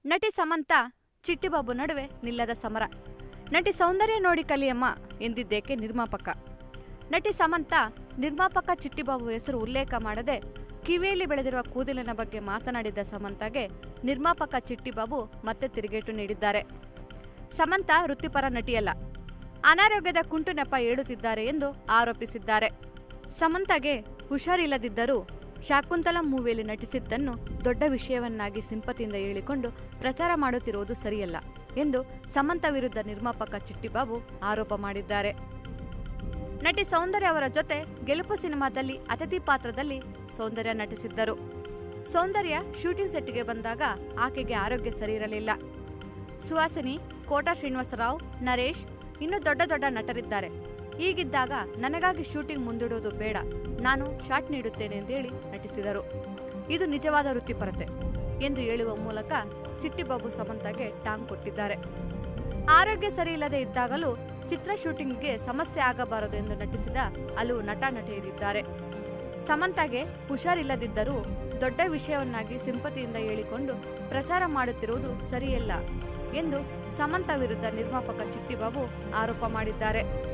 ನಟಿ ಸಮಂತ ಚಿಟ್ಟಿಬಾಬು ನಡುವೆ ನಿಲ್ಲದ ಸಮರ ನಟಿ ಸೌಂದರ್ಯ ನೋಡಿ ಕಲಿಯಮ್ಮ ಎಂದಿದ್ದೇಕೆ ನಿರ್ಮಾಪಕ ನಟಿ ಸಮಂತ ನಿರ್ಮಾಪಕ ಚಿಟ್ಟಿಬಾಬು ಹೆಸರು ಉಲ್ಲೇಖ ಮಾಡದೆ ಕಿವಿಯಲ್ಲಿ ಬೆಳೆದಿರುವ ಕೂದಲಿನ ಬಗ್ಗೆ ಮಾತನಾಡಿದ್ದ ಸಮಂತಗೆ ನಿರ್ಮಾಪಕ ಚಿಟ್ಟಿಬಾಬು ಮತ್ತೆ ತಿರುಗೇಟು ನೀಡಿದ್ದಾರೆ ಸಮಂತ ವೃತ್ತಿಪರ ನಟಿಯಲ್ಲ ಅನಾರೋಗ್ಯದ ಕುಂಟು ನೆಪ ಹೇಳುತ್ತಿದ್ದಾರೆ ಎಂದು ಆರೋಪಿಸಿದ್ದಾರೆ ಸಮಂತಗೆ ಹುಷಾರಿಲ್ಲದಿದ್ದರೂ ಶಾಕುಂತಲಂ ಮೂವಿಯಲ್ಲಿ ನಟಿಸಿದ್ದನ್ನು ದೊಡ್ಡ ವಿಷಯವನ್ನಾಗಿ ಸಿಂಪತಿಯಿಂದ ಹೇಳಿಕೊಂಡು ಪ್ರಚಾರ ಮಾಡುತ್ತಿರುವುದು ಸರಿಯಲ್ಲ ಎಂದು ಸಮಂತ ವಿರುದ್ಧ ನಿರ್ಮಾಪಕ ಚಿಟ್ಟಿಬಾಬು ಆರೋಪ ಮಾಡಿದ್ದಾರೆ ನಟಿ ಸೌಂದರ್ಯ ಅವರ ಜೊತೆ ಗೆಲುಪು ಸಿನಿಮಾದಲ್ಲಿ ಅತಿಥಿ ಪಾತ್ರದಲ್ಲಿ ಸೌಂದರ್ಯ ನಟಿಸಿದ್ದರು ಸೌಂದರ್ಯ ಶೂಟಿಂಗ್ ಸೆಟ್ಗೆ ಬಂದಾಗ ಆಕೆಗೆ ಆರೋಗ್ಯ ಸರಿಯಿರಲಿಲ್ಲ ಸುಹಾಸಿನಿ ಕೋಟಾ ಶ್ರೀನಿವಾಸರಾವ್ ನರೇಶ್ ಇನ್ನೂ ದೊಡ್ಡ ದೊಡ್ಡ ನಟರಿದ್ದಾರೆ ಹೀಗಿದ್ದಾಗ ನನಗಾಗಿ ಶೂಟಿಂಗ್ ಮುಂದೂಡುವುದು ಬೇಡ ನಾನು ಶಾಟ್ ನೀಡುತ್ತೇನೆ ಎಂದೇಳಿ ನಟಿಸಿದರು ಇದು ನಿಜವಾದ ವೃತ್ತಿಪರತೆ ಎಂದು ಹೇಳುವ ಮೂಲಕ ಚಿಟ್ಟಿಬಾಬು ಸಮಂತಗೆ ಟಾಂಗ್ ಕೊಟ್ಟಿದ್ದಾರೆ ಆರೋಗ್ಯ ಸರಿಯಿಲ್ಲದೆ ಇದ್ದಾಗಲೂ ಚಿತ್ರ ಶೂಟಿಂಗ್ಗೆ ಸಮಸ್ಯೆ ಆಗಬಾರದು ಎಂದು ನಟಿಸಿದ ಹಲವು ನಟ ನಟಿಯರಿದ್ದಾರೆ ಸಮಂತಗೆ ಹುಷಾರಿಲ್ಲದಿದ್ದರೂ ದೊಡ್ಡ ವಿಷಯವನ್ನಾಗಿ ಸಿಂಪತಿಯಿಂದ ಹೇಳಿಕೊಂಡು ಪ್ರಚಾರ ಮಾಡುತ್ತಿರುವುದು ಸರಿಯಲ್ಲ ಎಂದು ಸಮಂತ ವಿರುದ್ಧ ನಿರ್ಮಾಪಕ ಚಿಟ್ಟಿಬಾಬು ಆರೋಪ ಮಾಡಿದ್ದಾರೆ